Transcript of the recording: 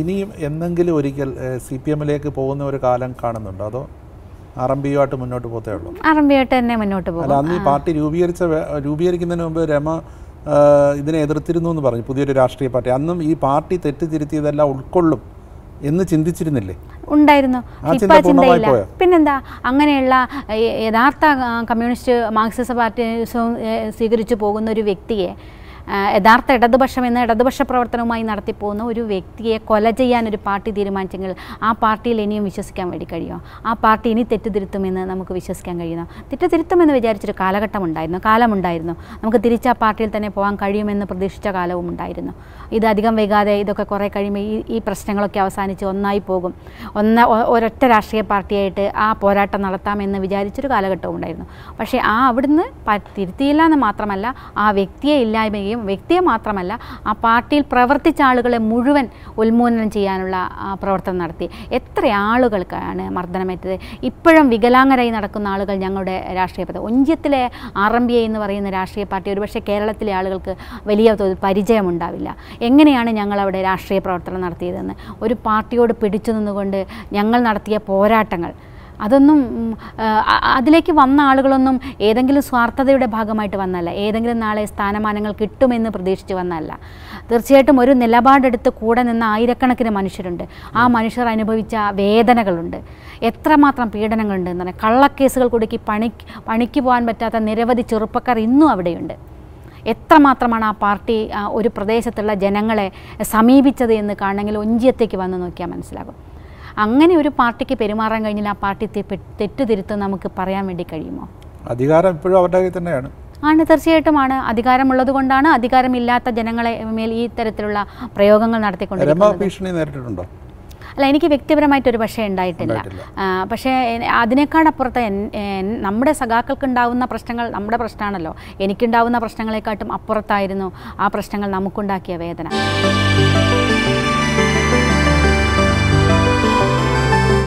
ഇനിയും എന്തെങ്കിലും ഒരിക്കൽ സി പി എമ്മിലേക്ക് പോകുന്ന ഒരു കാലം കാണുന്നുണ്ടോ അതോ ആർ എം പിയുമായിട്ട് മുന്നോട്ട് പോത്തേ ഉള്ളൂ ആറമ്പിയായിട്ട് തന്നെ മുന്നോട്ട് അല്ല പോകും അന്ന് ഈ പാർട്ടി രൂപീകരിച്ച വേ- രൂപീകരിക്കുന്നതിന് മുമ്പ് രമ ആ, ഇതിനെ എതിർത്തിരുന്നു എന്ന് പറഞ്ഞു പുതിയൊരു രാഷ്ട്രീയ പാർട്ടി അന്നും ഈ പാർട്ടി തെറ്റ് തിരുത്തിയതെല്ലാം ഉൾക്കൊള്ളും എന്ന് ചിന്തിച്ചിരുന്നില്ലേ ഉണ്ടായിരുന്നു ആ ചിന്ത ഇപ്പം ആ പൂർണ്ണമായി ചിന്തയില്ല പോയോ? പിന്നെന്താ അങ്ങനെയുള്ള യ- യഥാർത്ഥ ആ, കമ്മ്യൂണിസ്റ്റ് മാർക്സിസ്റ്റ് പാർട്ടി സ്വീകരിച്ചു പോകുന്ന ഒരു വ്യക്തിയെ ആ, യഥാർത്ഥ ഇടതുപക്ഷം എന്ന ഇടതുപക്ഷ പ്രവർത്തനവുമായി നടത്തിപ്പോകുന്ന ഒരു വ്യക്തിയെ കൊല ചെയ്യാൻ ഒരു പാർട്ടി തീരുമാനിച്ചെങ്കിൽ ആ പാർട്ടിയിൽ ഇനിയും വിശ്വസിക്കാൻ വേണ്ടി കഴിയുമോ ആ പാർട്ടി ഇനി തെറ്റ് തിരുത്തുമെന്ന് നമുക്ക് വിശ്വസിക്കാൻ കഴിയുമോ തെറ്റ് തിരുത്തുമെന്ന് വിചാരിച്ചൊരു കാലഘട്ടം ഉണ്ടായിരുന്നു കാലമുണ്ടായിരുന്നു നമുക്ക് തിരിച്ച് ആ പാർട്ടിയിൽ തന്നെ പോകാൻ കഴിയുമെന്ന് പ്രതീക്ഷിച്ച കാലവും ഉണ്ടായിരുന്നു ഇത് അധികം വൈകാതെ ഇതൊക്കെ കുറേ കഴിയുമ്പോൾ ഈ ഈ പ്രശ്നങ്ങളൊക്കെ അവസാനിച്ച് ഒന്നായി പോകും ഒന്ന് ഒ- ഒരൊറ്റ രാഷ്ട്രീയ പാർട്ടിയായിട്ട് ആ പോരാട്ടം നടത്താമെന്ന് വിചാരിച്ചൊരു കാലഘട്ടവും ഉണ്ടായിരുന്നു പക്ഷേ ആ അവിടുന്ന് പ- തിരുത്തിയില്ല എന്ന് മാത്രമല്ല ആ വ്യക്തിയെ ഇല്ലായ്മയും വ്യക്തിയെ മാത്രമല്ല ആ പാർട്ടിയിൽ പ്രവർത്തിച്ച ആളുകളെ മുഴുവൻ ഉന്മൂലനം ചെയ്യാനുള്ള ആ, പ്രവർത്തനം നടത്തി എത്ര ആളുകൾക്കാണ് മർദ്ദനമേറ്റത് ഇപ്പോഴും വികലാംഗരായി നടക്കുന്ന ആളുകൾ ഞങ്ങളുടെ രാഷ്ട്രീയ പദ്ധതി ഒഞ്ചിയത്തിലെ ആർ എം ബി ഐ എന്ന് പറയുന്ന രാഷ്ട്രീയ പാർട്ടി ഒരുപക്ഷെ കേരളത്തിലെ ആളുകൾക്ക് വലിയ തോതിൽ പരിചയമുണ്ടാവില്ല എങ്ങനെയാണ് ഞങ്ങൾ അവിടെ രാഷ്ട്രീയ പ്രവർത്തനം നടത്തിയതെന്ന് ഒരു പാർട്ടിയോട് പിടിച്ചു നിന്നുകൊണ്ട് ഞങ്ങൾ നടത്തിയ പോരാട്ടങ്ങൾ അതൊന്നും ഉം, ആ, അതിലേക്ക് വന്ന ആളുകളൊന്നും ഏതെങ്കിലും സ്വാർത്ഥതയുടെ ഭാഗമായിട്ട് വന്നല്ല ഏതെങ്കിലും നാളെ സ്ഥാനമാനങ്ങൾ കിട്ടുമെന്ന് പ്രതീക്ഷിച്ച് വന്നല്ല തീർച്ചയായിട്ടും ഒരു നിലപാടെടുത്ത് കൂടെ നിന്ന ആയിരക്കണക്കിന് മനുഷ്യരുണ്ട് ആ മനുഷ്യർ അനുഭവിച്ച വേദനകളുണ്ട് എത്രമാത്രം പീഡനങ്ങളുണ്ട് എന്ന് പറഞ്ഞാൽ കള്ളക്കേസുകൾ കുടുക്കി പണിക്ക് പണിക്ക് പോകാൻ പറ്റാത്ത നിരവധി ചെറുപ്പക്കാർ ഇന്നും അവിടെയുണ്ട് എത്രമാത്രമാണ് ആ പാർട്ടി ആ, ഒരു പ്രദേശത്തുള്ള ജനങ്ങളെ സമീപിച്ചത് എന്ന് കാണണമെങ്കിൽ ഒഞ്ചിയത്തേക്ക് വന്ന് നോക്കിയാൽ മനസ്സിലാകും അങ്ങനെ ഒരു പാർട്ടിക്ക് പെരുമാറാൻ കഴിഞ്ഞാൽ ആ പാർട്ടി തെ- തെറ്റ് തിരുത്തും നമുക്ക് പറയാൻ വേണ്ടി കഴിയുമോ അധികാരം ഇപ്പോഴും അവരുടെ കയ്യിൽ തന്നെയാണ് ആണ് തീർച്ചയായിട്ടുമാണ് അധികാരമുള്ളത് കൊണ്ടാണ് അധികാരമില്ലാത്ത ജനങ്ങളെ മേൽ ഈ തരത്തിലുള്ള പ്രയോഗങ്ങൾ രമ നടത്തിക്കൊണ്ടിരിക്കുന്നത് ഭീഷണി നേരിട്ടിട്ടുണ്ടോ അല്ല എനിക്ക് വ്യക്തിപരമായിട്ട് ഒരു പക്ഷേ ഉണ്ടായിട്ടില്ല ഉണ്ടായിട്ടില്ല. ആ, പക്ഷേ എ- അതിനേക്കാളപ്പുറത്ത് എൻ- എൻ- നമ്മുടെ സഖാക്കൾക്ക് ഉണ്ടാവുന്ന പ്രശ്നങ്ങൾ നമ്മുടെ പ്രശ്നമാണല്ലോ എനിക്കുണ്ടാവുന്ന പ്രശ്നങ്ങളെക്കാട്ടും അപ്പുറത്തായിരുന്നു ആ പ്രശ്നങ്ങൾ നമുക്കുണ്ടാക്കിയ വേദന